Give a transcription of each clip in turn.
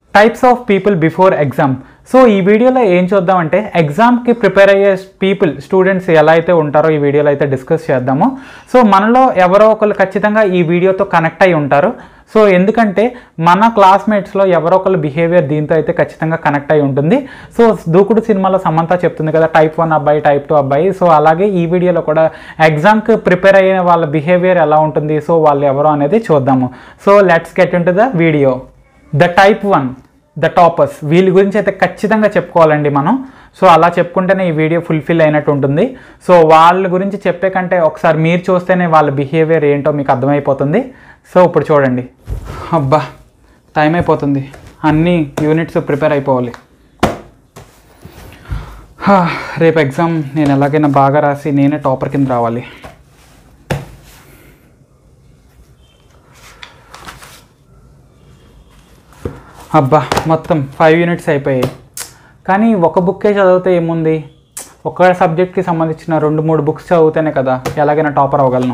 Types of people before exam so ఈ వీడియోలో ఏం చూద్దామంటే ఎగ్జామ్కి ప్రిపేర్ అయ్యే పీపుల్ స్టూడెంట్స్ ఎలా అయితే ఉంటారో ఈ వీడియోలో అయితే డిస్కస్ చేద్దాము సో మనలో ఎవరో ఒకరు ఖచ్చితంగా ఈ వీడియోతో కనెక్ట్ అయి ఉంటారు సో ఎందుకంటే మన క్లాస్మేట్స్లో ఎవరో ఒకరు బిహేవియర్ దీంతో అయితే ఖచ్చితంగా కనెక్ట్ అయి ఉంటుంది సో దూకుడు సినిమాలో సమంత చెప్తుంది కదా టైప్ వన్ అబ్బాయి టైప్ టూ అబ్బాయి సో అలాగే ఈ వీడియోలో కూడా ఎగ్జామ్కి ప్రిపేర్ అయిన వాళ్ళ బిహేవియర్ ఎలా ఉంటుంది సో వాళ్ళు ఎవరో అనేది చూద్దాము so let's get into the video the type one the toppers వీళ్ళ గురించి అయితే ఖచ్చితంగా చెప్పుకోవాలండి మనం సో అలా చెప్పుకుంటేనే ఈ వీడియో ఫుల్ఫిల్ అయినట్టు ఉంటుంది సో వాళ్ళ గురించి చెప్పే కంటే ఒకసారి మీరు చూస్తేనే వాళ్ళ బిహేవియర్ ఏంటో మీకు అర్థమైపోతుంది సో ఇప్పుడు చూడండి అబ్బా టైం అయిపోతుంది అన్ని యూనిట్స్ ప్రిపేర్ అయిపోవాలి హా, రేపు ఎగ్జామ్ నేను ఎలాగైనా బాగా రాసి నేనే టాపర్ కింద రావాలి అబ్బా మొత్తం ఫైవ్ యూనిట్స్ అయిపోయాయి కానీ ఒక బుక్కే చదివితే ఏముంది ఒక సబ్జెక్ట్కి సంబంధించిన రెండు మూడు బుక్స్ చదివితేనే కదా ఎలాగైనా టాపర్ అవ్వగలను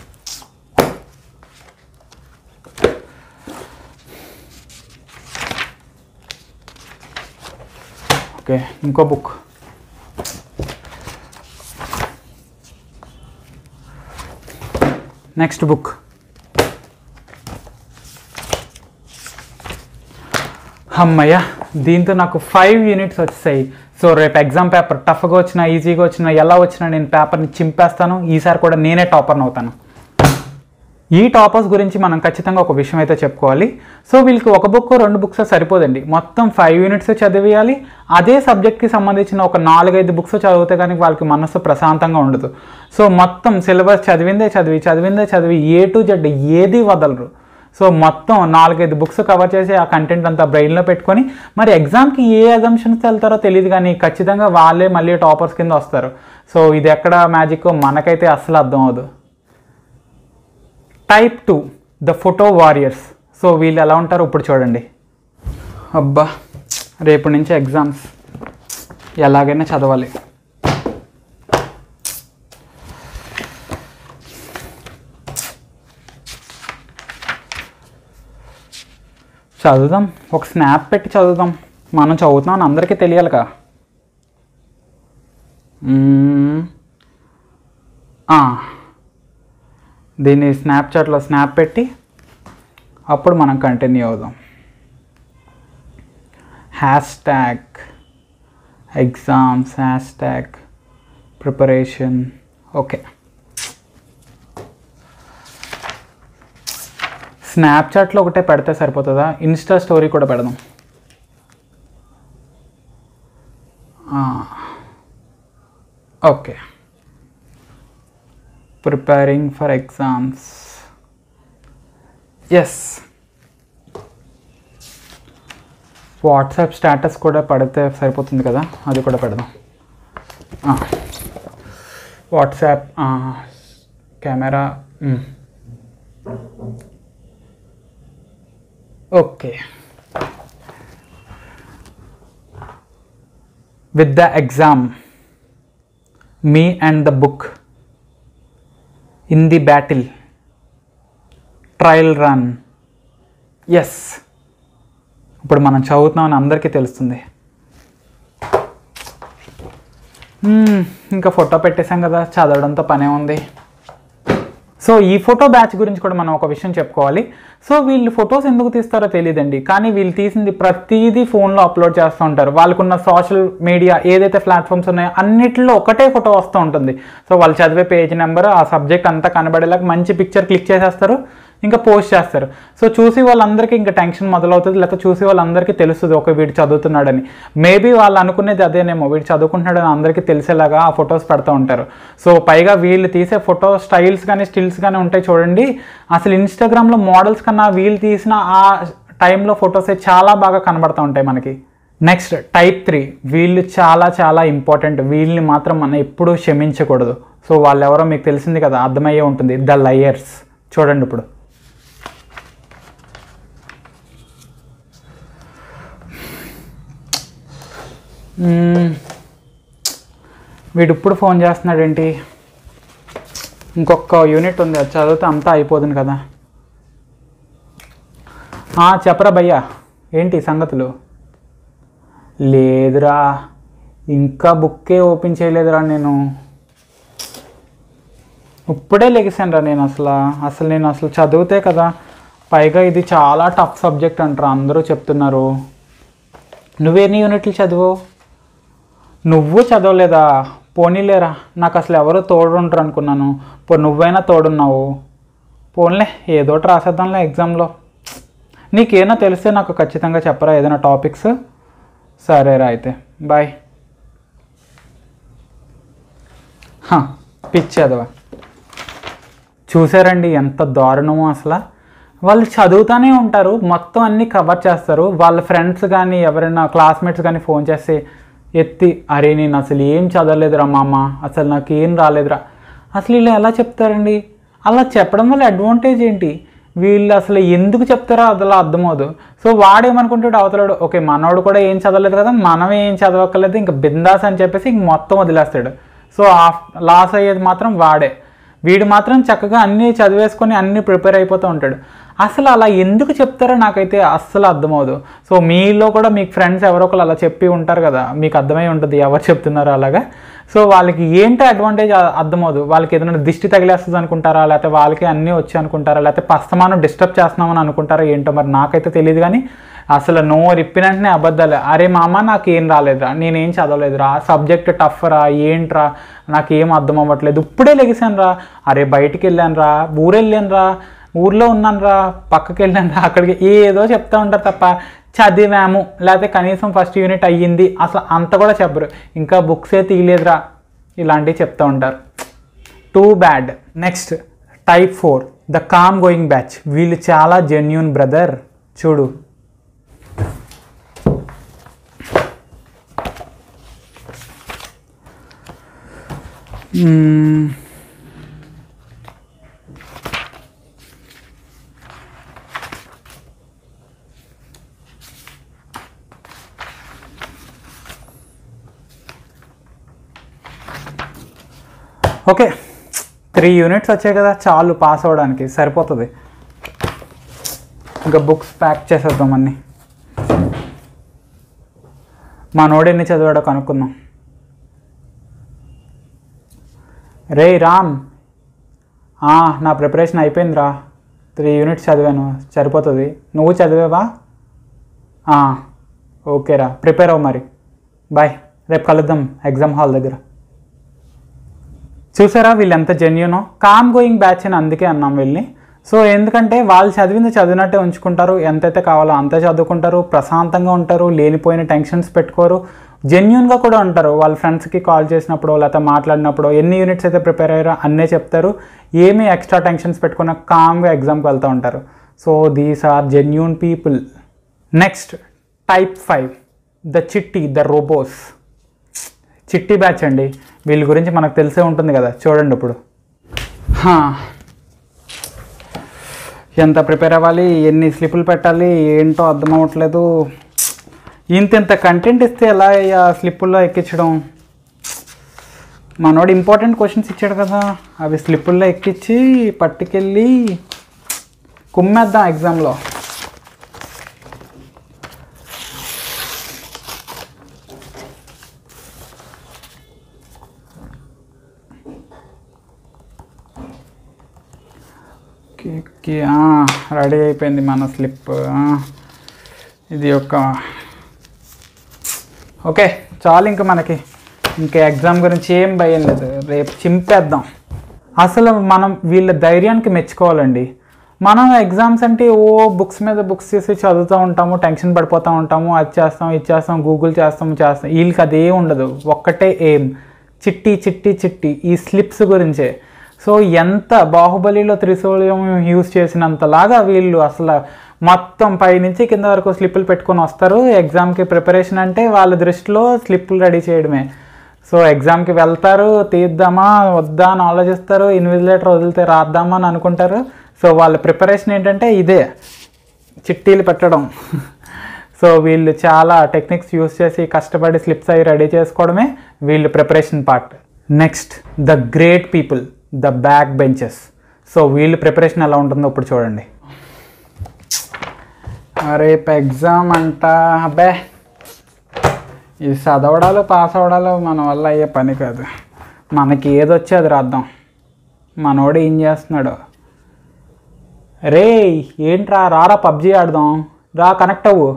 ఓకే ఇంకో బుక్ నెక్స్ట్ బుక్ అమ్మయ్య దీంతో నాకు ఫైవ్ యూనిట్స్ వచ్చాయి సో రేపు ఎగ్జామ్ పేపర్ టఫ్గా వచ్చినా ఈజీగా వచ్చినా ఎలా వచ్చినా నేను పేపర్ని చింపేస్తాను ఈసారి కూడా నేనే టాపర్ని అవుతాను ఈ టాపర్స్ గురించి మనం ఖచ్చితంగా ఒక విషయం అయితే చెప్పుకోవాలి సో వీళ్ళకి ఒక బుక్ రెండు బుక్స్ సరిపోదండి మొత్తం ఫైవ్ యూనిట్స్ చదివేయాలి అదే సబ్జెక్ట్కి సంబంధించిన ఒక నాలుగైదు బుక్స్ చదివితే కానీ వాళ్ళకి మనసు ప్రశాంతంగా ఉండదు సో మొత్తం సిలబస్ చదివిందే చదివి చదివిందే చదివి ఏ టు జెడ్ ఏది వదలరు సో మొత్తం నాలుగైదు బుక్స్ కవర్ చేసి ఆ కంటెంట్ అంతా బ్రెయిన్లో పెట్టుకొని మరి ఎగ్జామ్కి ఏ అజంప్షన్స్ వెళ్తారో తెలియదు కానీ ఖచ్చితంగా వాళ్ళే మళ్ళీ టాపర్స్ కింద వస్తారు సో ఇది ఎక్కడ మ్యాజిక్ మనకైతే అస్సలు అర్థం అవ్వదు type two the photo warriors so వీళ్ళు ఎలా ఉంటారో ఇప్పుడు చూడండి అబ్బా రేపు నుంచి ఎగ్జామ్స్ ఎలాగైనా చదవాలి చదువుదాం ఒక స్నాప్ పెట్టి చదువుదాం మనం చదువుతున్నాం అని అందరికీ తెలియాలిగా మ్మ్. ఆ. దీన్ని స్నాప్చాట్లో స్నాప్ పెట్టి అప్పుడు మనం కంటిన్యూ అవుదాం hash tag exams hash tag preparation okay స్నాప్చాట్లో ఒకటే పెడితే సరిపోతుందా ఇన్స్టా స్టోరీ కూడా పెడదాం ఆ. Okay preparing for exams yes WhatsApp status కూడా పడితే సరిపోతుంది కదా అది కూడా పెడదాం ఆ. వాట్సాప్ ఆ, camera hmm. Okay with the exam me and the book in the battle trial run yes ఇప్పుడు మనం చదువుతున్నామని అందరికీ తెలుస్తుంది మ్మ్, ఇంకా ఫోటో పెట్టేశాం కదా చదవడంతో పనే ఉంది సో ఈ ఫోటో బ్యాచ్ గురించి కూడా మనం ఒక విషయం చెప్పుకోవాలి సో వీళ్ళు ఫొటోస్ ఎందుకు తీస్తారో తెలియదండి కానీ వీళ్ళు తీసింది ప్రతిదీ ఫోన్లో అప్లోడ్ చేస్తూ ఉంటారు వాళ్ళకున్న సోషల్ మీడియా ఏదైతే ప్లాట్ఫామ్స్ ఉన్నాయో అన్నిటిలో ఒకటే ఫోటో వస్తూ ఉంటుంది సో వాళ్ళు చదివే పేజ్ నెంబర్ ఆ సబ్జెక్ట్ అంతా కనబడేలాగా మంచి పిక్చర్ క్లిక్ చేసేస్తారు ఇంకా పోస్ట్ చేస్తారు సో చూసి వాళ్ళందరికీ ఇంకా టెన్షన్ మొదలవుతుంది లేకపోతే చూసి వాళ్ళందరికీ తెలుస్తుంది ఒక వీడు చదువుతున్నాడని మేబీ వాళ్ళు అనుకునేది అదేనేమో వీడు చదువుకుంటున్నాడని అందరికీ తెలిసేలాగా ఆ ఫొటోస్ పెడతా ఉంటారు సో పైగా వీళ్ళు తీసే ఫోటో స్టైల్స్ కానీ స్టిల్స్ కానీ ఉంటాయి చూడండి అసలు ఇన్స్టాగ్రామ్లో మోడల్స్ కన్నా వీళ్ళు తీసిన ఆ టైంలో ఫొటోసే చాలా బాగా కనబడుతూ ఉంటాయి మనకి నెక్స్ట్ టైప్ త్రీ వీళ్ళు చాలా చాలా ఇంపార్టెంట్ వీళ్ళని మాత్రం మనం ఎప్పుడూ క్షమించకూడదు సో వాళ్ళు ఎవరో మీకు తెలిసింది కదా అర్థమయ్యే ఉంటుంది ద లయర్స్ చూడండి ఇప్పుడు మ్మ్. వీడు ఇప్పుడు ఫోన్ చేస్తున్నాడేంటి ఇంకొక యూనిట్ ఉంది అది చదివితే అంతా అయిపోతుంది కదా ఆ, చెప్పరా భయ్యా ఏంటి సంగతులు లేదురా ఇంకా బుక్కే ఓపెన్ చేయలేదురా నేను ఇప్పుడే లెగిసానురా నేను అసలు అసలు నేను అసలు చదివితే కదా పైగా ఇది చాలా టఫ్ సబ్జెక్ట్ అంటారా అందరూ చెప్తున్నారు నువ్వెన్ని యూనిట్లు చదువు నువ్వు చదవలేదా పోనీలేరా నాకు అసలు ఎవరో తోడు ఉంటారు అనుకున్నాను పో నువ్వైనా తోడున్నావు పోన్లే ఏదోటి రాసేద్దాంలే ఎగ్జామ్లో నీకేనా తెలిస్తే నాకు ఖచ్చితంగా చెప్పరా ఏదైనా టాపిక్స్ సరేరా అయితే బాయ్ పిచ్చి అదవా చూసారండి ఎంత దారుణమో అసలు వాళ్ళు చదువుతూనే ఉంటారు మొత్తం అన్నీ కవర్ చేస్తారు వాళ్ళ ఫ్రెండ్స్ కానీ ఎవరైనా క్లాస్మేట్స్ కానీ ఫోన్ చేస్తే ఎత్తి అరే నేను అసలు ఏం చదవలేదురా మామ అసలు నాకు ఏం రాలేదురా అసలు వీళ్ళు ఎలా చెప్తారండి అలా చెప్పడం వల్ల అడ్వాంటేజ్ ఏంటి వీళ్ళు అసలు ఎందుకు చెప్తారో అసలు అర్థమవుదు సో వాడేమనుకుంటాడు అవతలాడు ఓకే మనోడు కూడా ఏం చదవలేదు కదా మనం ఏం చదవక్కర్లేదు ఇంకా బిందాస్ అని చెప్పేసి ఇంక మొత్తం వదిలేస్తాడు సో లాస్ అయ్యేది మాత్రం వాడే వీడు మాత్రం చక్కగా అన్నీ చదివేసుకొని అన్నీ ప్రిపేర్ అయిపోతూ ఉంటాడు అసలు అలా ఎందుకు చెప్తారో నాకైతే అస్సలు అర్థమవుదు సో మీలో కూడా మీకు ఫ్రెండ్స్ ఎవరో ఒకరు అలా చెప్పి ఉంటారు కదా మీకు అర్థమై ఉంటుంది ఎవరు చెప్తున్నారో అలాగా సో వాళ్ళకి ఏంటో అడ్వాంటేజ్ అర్థమవుదు వాళ్ళకి ఏదైనా దిష్టి తగిలేస్తుంది అనుకుంటారా లేకపోతే వాళ్ళకి అన్నీ వచ్చి అనుకుంటారా లేకపోతే పస్తమానం డిస్టర్బ్ చేస్తున్నామని అనుకుంటారా ఏంటో మరి నాకైతే తెలియదు కానీ అసలు నో రిప్పినట్టునే అబద్ధాలే అరే మామ నాకు ఏం రాలేదురా నేనేం చదవలేదురా సబ్జెక్ట్ టఫ్ రా ఏంట్రా నాకు ఏం అర్థం అవ్వట్లేదు ఇప్పుడే లెగిసాను రా అరే బయటికి వెళ్ళాను రా ఊరెళ్ళాను రా ఊర్లో ఉన్నాను రా పక్కకి వెళ్ళాను రా అక్కడికి ఏదో చెప్తా ఉంటారు తప్ప చదివాము లేకపోతే కనీసం ఫస్ట్ యూనిట్ అయ్యింది అసలు అంత కూడా చెప్పరు ఇంకా బుక్సే తీయలేదురా ఇలాంటివి చెప్తూ ఉంటారు too bad next type four the calm going batch వీళ్ళు చాలా జెన్యున్ బ్రదర్ చూడు మ్మ్. ఓకే త్రీ యూనిట్స్ వచ్చాయి కదా చాలు పాస్ అవ్వడానికి సరిపోతుంది ఇంకా బుక్స్ ప్యాక్ చేసేద్దాం అన్నీ మా నోడు ఎన్ని చదివాడో కనుక్కుందాం రే రామ్ ఆ, నా ప్రిపరేషన్ అయిపోయిందిరా త్రీ యూనిట్స్ చదివాను సరిపోతుంది నువ్వు చదివావా ఆ, ఓకేరా ప్రిపేర్ అవ్వు మరి బాయ్ రేపు కలుద్దాం ఎగ్జామ్ హాల్ దగ్గర చూసారా వీళ్ళు ఎంత జెన్యునో కామ్ గోయింగ్ బ్యాచ్ అని అందుకే అన్నాం వీళ్ళని సో ఎందుకంటే వాళ్ళు చదివింది చదివినట్టే ఉంచుకుంటారు ఎంతైతే కావాలో అంతే చదువుకుంటారు ప్రశాంతంగా ఉంటారు లేనిపోయిన టెన్షన్స్ పెట్టుకోరు జెన్యున్గా కూడా ఉంటారు వాళ్ళ ఫ్రెండ్స్కి కాల్ చేసినప్పుడు లేకపోతే మాట్లాడినప్పుడు ఎన్ని యూనిట్స్ అయితే ప్రిపేర్ అయ్యారో అన్నే చెప్తారు ఏమీ ఎక్స్ట్రా టెన్షన్స్ పెట్టుకున్న కామ్గా ఎగ్జామ్కి వెళ్తూ ఉంటారు so these are genuine people next type five the Chitti the robos Chitti batch అండి వీళ్ళ గురించి మనకు తెలిసే ఉంటుంది కదా చూడండి ఇప్పుడు హా. ఎంత ప్రిపేర్ అవ్వాలి ఎన్ని స్లిప్పులు పెట్టాలి ఏంటో అర్థం అవ్వట్లేదు ఇంత ఇంత కంటెంట్ ఇస్తే ఎలా ఆ స్లిప్పుల్లో ఎక్కించడం మనోడు ఇంపార్టెంట్ క్వశ్చన్స్ ఇచ్చాడు కదా అవి స్లిప్పుల్లో ఎక్కించి పట్టుకెళ్ళి కుమ్మేద్దాం ఎగ్జామ్లో ఓకే ఓకే రెడీ అయిపోయింది మన స్లిప్ ఇది ఒక ఓకే చాలు ఇంకా మనకి ఇంకా ఎగ్జామ్ గురించి ఏం భయం లేదు రేపు చింపేద్దాం అసలు మనం వీళ్ళ ధైర్యానికి మెచ్చుకోవాలండి మనం ఎగ్జామ్స్ అంటే ఓ బుక్స్ మీద బుక్స్ చేసి చదువుతూ ఉంటాము టెన్షన్ పడిపోతూ ఉంటాము అది చేస్తాం ఇది చేస్తాం గూగుల్ చేస్తాం చేస్తాం వీళ్ళకి అదే ఉండదు ఒక్కటే ఏం చిట్టి చిట్టి చిట్టి ఈ స్లిప్స్ గురించే సో ఎంత బాహుబలిలో త్రిశూల్యం యూజ్ చేసినంతలాగా వీళ్ళు అసలు మొత్తం పైనుంచి కింద వరకు స్లిప్పులు పెట్టుకొని వస్తారు ఎగ్జామ్కి ప్రిపరేషన్ అంటే వాళ్ళ దృష్టిలో స్లిప్పులు రెడీ చేయడమే సో ఎగ్జామ్కి వెళ్తారు తీద్దామా వద్దా అని ఆలోచిస్తారు ఇన్విజిలేటర్ వదిలితే రాద్దామా అని అనుకుంటారు సో వాళ్ళ ప్రిపరేషన్ ఏంటంటే ఇదే చిట్టీలు పెట్టడం సో వీళ్ళు చాలా టెక్నిక్స్ యూస్ చేసి కష్టపడి స్లిప్స్ అవి రెడీ చేసుకోవడమే వీళ్ళు preparation part next the great people the back benches so వీళ్ళు ప్రిపరేషన్ ఎలా ఉంటుందో ఇప్పుడు చూడండి రేపు ఎగ్జామ్ అంట అబ్బే ఇది చదవడాలు పాస్ అవడాలు మన వల్ల అయ్యే పని కాదు మనకి ఏది వచ్చే అది రాద్దాం మనోడు ఏం చేస్తున్నాడు రే ఏంట్రా రారా పబ్జీ ఆడదాం రా కనెక్ట్ అవ్వు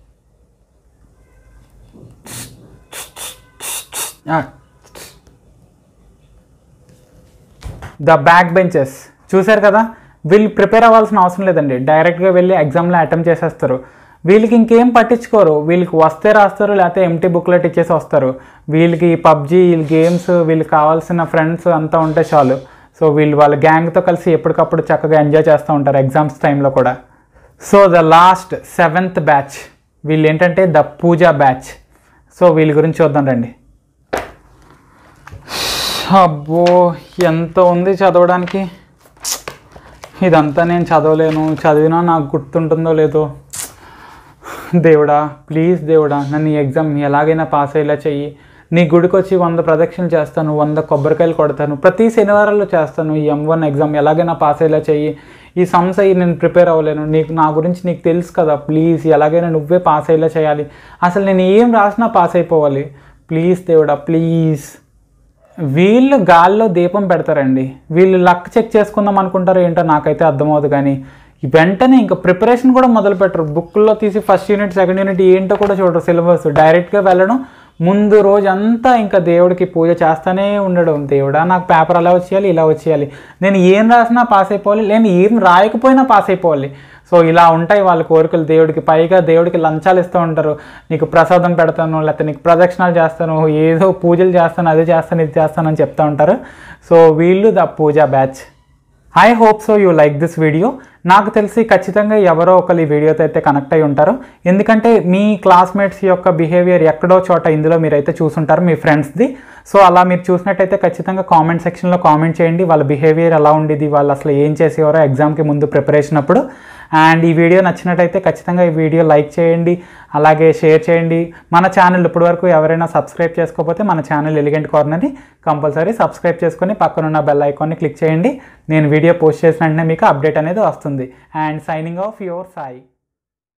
ద బ్యాక్ బెంచెస్ చూశారు కదా వీళ్ళు ప్రిపేర్ అవ్వాల్సిన అవసరం లేదండి డైరెక్ట్గా వెళ్ళి ఎగ్జామ్లో అటెంప్ట్ చేసేస్తారు వీళ్ళకి ఇంకేం పట్టించుకోరు వీళ్ళకి వస్తే రాస్తారు లేకపోతే ఎంటీ బుక్లెట్ ఇచ్చేసి వస్తారు వీళ్ళకి పబ్జీ వీళ్ళ గేమ్స్ వీళ్ళకి కావాల్సిన ఫ్రెండ్స్ అంతా ఉంటే చాలు సో వీళ్ళు వాళ్ళ గ్యాంగ్తో కలిసి ఎప్పటికప్పుడు చక్కగా ఎంజాయ్ చేస్తూ ఉంటారు ఎగ్జామ్స్ టైంలో కూడా so the last seventh batch వీళ్ళు ఏంటంటే ద పూజా బ్యాచ్ సో వీళ్ళ గురించి చూద్దాం రండి అబ్బో ఎంత ఉంది చదవడానికి ఇదంతా నేను చదవలేను చదివినా నాకు గుర్తుంటుందో లేదో దేవుడా ప్లీజ్ దేవుడా నన్ను ఈ ఎగ్జామ్ ఎలాగైనా పాస్ అయ్యేలా చెయ్యి నీ గుడికి వచ్చి వంద ప్రదక్షిణలు చేస్తాను వంద కొబ్బరికాయలు కొడతాను ప్రతి శనివారాల్లో చేస్తాను ఈ ఎం వన్ ఎగ్జామ్ ఎలాగైనా పాస్ అయ్యేలా చెయ్యి ఈ సమ్స్ అయ్యి నేను ప్రిపేర్ అవ్వలేను నీకు నా గురించి నీకు తెలుసు కదా ప్లీజ్ ఎలాగైనా నువ్వే పాస్ అయ్యేలా చేయాలి అసలు నేను ఏం రాసినా పాస్ అయిపోవాలి ప్లీజ్ దేవుడా ప్లీజ్ వీళ్ళు గాల్లో దీపం పెడతారండి వీళ్ళు లక్ చెక్ చేసుకుందాం అనుకుంటారో ఏంటో నాకైతే అర్థమవుతుంది కానీ వెంటనే ఇంకా ప్రిపరేషన్ కూడా మొదలు పెట్టరు బుక్లో తీసి ఫస్ట్ యూనిట్ సెకండ్ యూనిట్ ఏంటో కూడా చూడరు సిలబస్ డైరెక్ట్గా వెళ్ళడం ముందు రోజంతా ఇంకా దేవుడికి పూజ చేస్తానే ఉండడం దేవుడా నాకు పేపర్ అలా వచ్చేయాలి ఇలా వచ్చేయాలి నేను ఏం రాసినా పాస్ అయిపోవాలి నేను ఏం రాయకపోయినా పాస్ అయిపోవాలి సో ఇలా ఉంటాయి వాళ్ళ కోరికలు దేవుడికి పైగా దేవుడికి లంచాలు ఇస్తూ ఉంటారు నీకు ప్రసాదం పెడతాను లేకపోతే నీకు ప్రదక్షిణాలు చేస్తాను ఏదో పూజలు చేస్తాను అది చేస్తాను ఇది చేస్తాను అని చెప్తూ ఉంటారు సో వీళ్ళు the Pooja batch I hope so you like this video నాకు తెలిసి ఖచ్చితంగా ఎవరో ఒకరు ఈ వీడియోతో అయితే కనెక్ట్ అయి ఉంటారు ఎందుకంటే మీ క్లాస్మేట్స్ యొక్క బిహేవియర్ ఎక్కడో చోట ఇందులో మీరైతే చూసుంటారు మీ ఫ్రెండ్స్ది సో అలా మీరు చూసినట్టయితే ఖచ్చితంగా కామెంట్ సెక్షన్లో కామెంట్ చేయండి వాళ్ళ బిహేవియర్ ఎలా ఉండేది వాళ్ళు అసలు ఏం చేసేవారో ఎగ్జామ్కి ముందు ప్రిపరేషన్ అప్పుడు అండ్ ఈ వీడియో నచ్చినట్టయితే ఖచ్చితంగా ఈ వీడియో లైక్ చేయండి అలాగే షేర్ చేయండి మన ఛానల్ ఇప్పటివరకు ఎవరైనా సబ్స్క్రైబ్ చేసుకోకపోతే మన ఛానల్ ఎలిగెంట్ కార్నర్ని కంపల్సరీ సబ్స్క్రైబ్ చేసుకొని పక్కనున్న బెల్ ఐకాన్ని క్లిక్ చేయండి నేను వీడియో పోస్ట్ చేసిన వెంటనే మీకు అప్డేట్ అనేది వస్తుంది and signing off your Sai